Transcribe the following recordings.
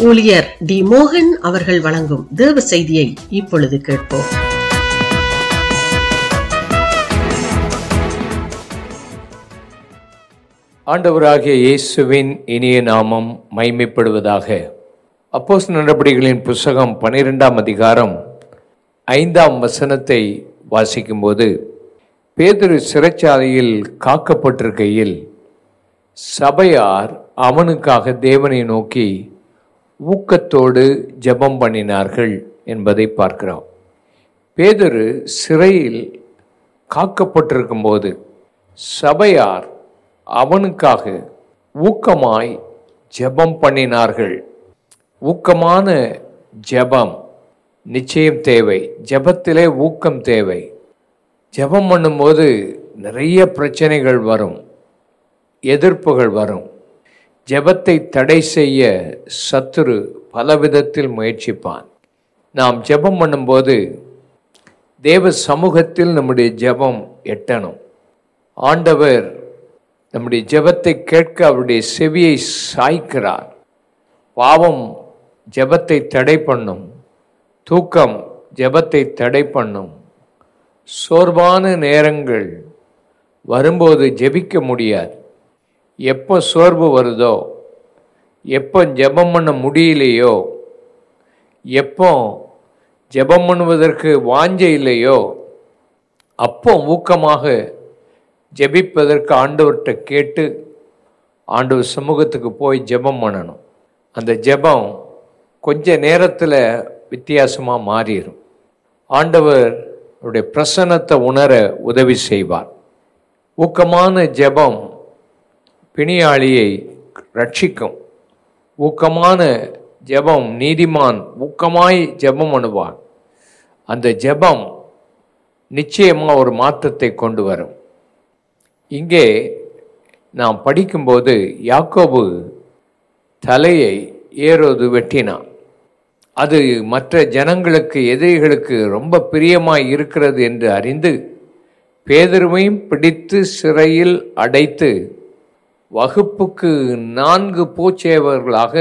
ஊழியர் டி மோகன் அவர்கள் வழங்கும் தேவ செய்தியை இப்பொழுது கேட்போம் ஆண்டவராகிய இயேசுவின் இனிய நாமம் மைமைப்படுவதாக அப்போஸ் நடபடிகளின் புஸ்தகம் பனிரெண்டாம் அதிகாரம் ஐந்தாம் வசனத்தை வாசிக்கும்போது பேதுரு சிறைச்சாலையில் காக்கப்பட்டிருக்கையில் சபையார் அவனுக்காக தேவனை நோக்கி ஊக்கத்தோடு ஜெபம் பண்ணினார்கள் என்பதை பார்க்கிறோம் பேதுரு சிறையில் காக்கப்பட்டிருக்கும்போது சபையார் அவனுக்காக ஊக்கமாய் ஜெபம் பண்ணினார்கள் ஊக்கமான ஜெபம் நிச்சயம் தேவை ஜெபத்திலே ஊக்கம் தேவை ஜெபம் பண்ணும்போது நிறைய பிரச்சனைகள் வரும் எதிர்ப்புகள் வரும் ஜெபத்தை தடை செய்ய சத்துரு பலவிதத்தில் முயற்சிப்பான் நாம் ஜெபம் பண்ணும்போது தேவ சமூகத்தில் நம்முடைய ஜெபம் எட்டணும் ஆண்டவர் நம்முடைய ஜெபத்தை கேட்க அவருடைய செவியை சாய்க்கிறார் பாவம் ஜெபத்தை தடை பண்ணும் தூக்கம் ஜெபத்தை தடை பண்ணும் சோர்வான நேரங்கள் வரும்போது ஜெபிக்க முடியாது எப்போ சோர்வு வருதோ எப்போ ஜெபம் பண்ண முடியலையோ எப்போ ஜெபம் பண்ணுவதற்கு வாஞ்சை இல்லையோ அப்போ ஊக்கமாக ஜெபிப்பதற்கு ஆண்டவர்கிட்ட கேட்டு ஆண்டவர் சமூகத்துக்கு போய் ஜெபம் பண்ணணும் அந்த ஜெபம் கொஞ்ச நேரத்தில் வித்தியாசமாக மாறிடும் ஆண்டவர் அவருடைய பிரசன்னத்தை உணர உதவி செய்வார் ஊக்கமான ஜெபம் பிணியாளியை ரட்சிக்கும் ஊக்கமான ஜெபம் நீதிமான் ஊக்கமாய் ஜெபம் பண்ணுவான் அந்த ஜெபம் நிச்சயமாக ஒரு மாற்றத்தை கொண்டு வரும் இங்கே நாம் படிக்கும்போது யாக்கோபு தலையை ஏரோது வெட்டினான் அது மற்ற ஜனங்களுக்கு எதிரிகளுக்கு ரொம்ப பிரியமாய் இருக்கிறது என்று அறிந்து பேதருவையும் பிடித்து சிறையில் அடைத்து வகுப்புக்கு நான்கு போச்சேவர்களாக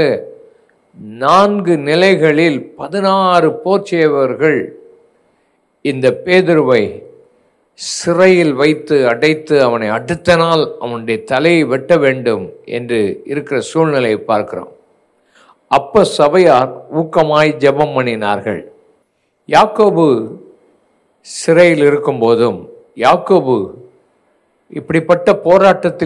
நான்கு நிலைகளில் பதினாறு போச்சேவர்கள் இந்த பேதுருவை சிறையில் வைத்து அடைத்து அவனை அடுத்த நாள் அவனுடைய தலையை வெட்ட வேண்டும் என்று இருக்கிற சூழ்நிலையை பார்க்கிறோம் அப்ப சபையார் ஊக்கமாய் ஜெபம் பண்ணினார்கள் யாக்கோபு சிறையில் இருக்கும்போதும் யாக்கோபு இப்படிப்பட்ட போராட்டத்தில்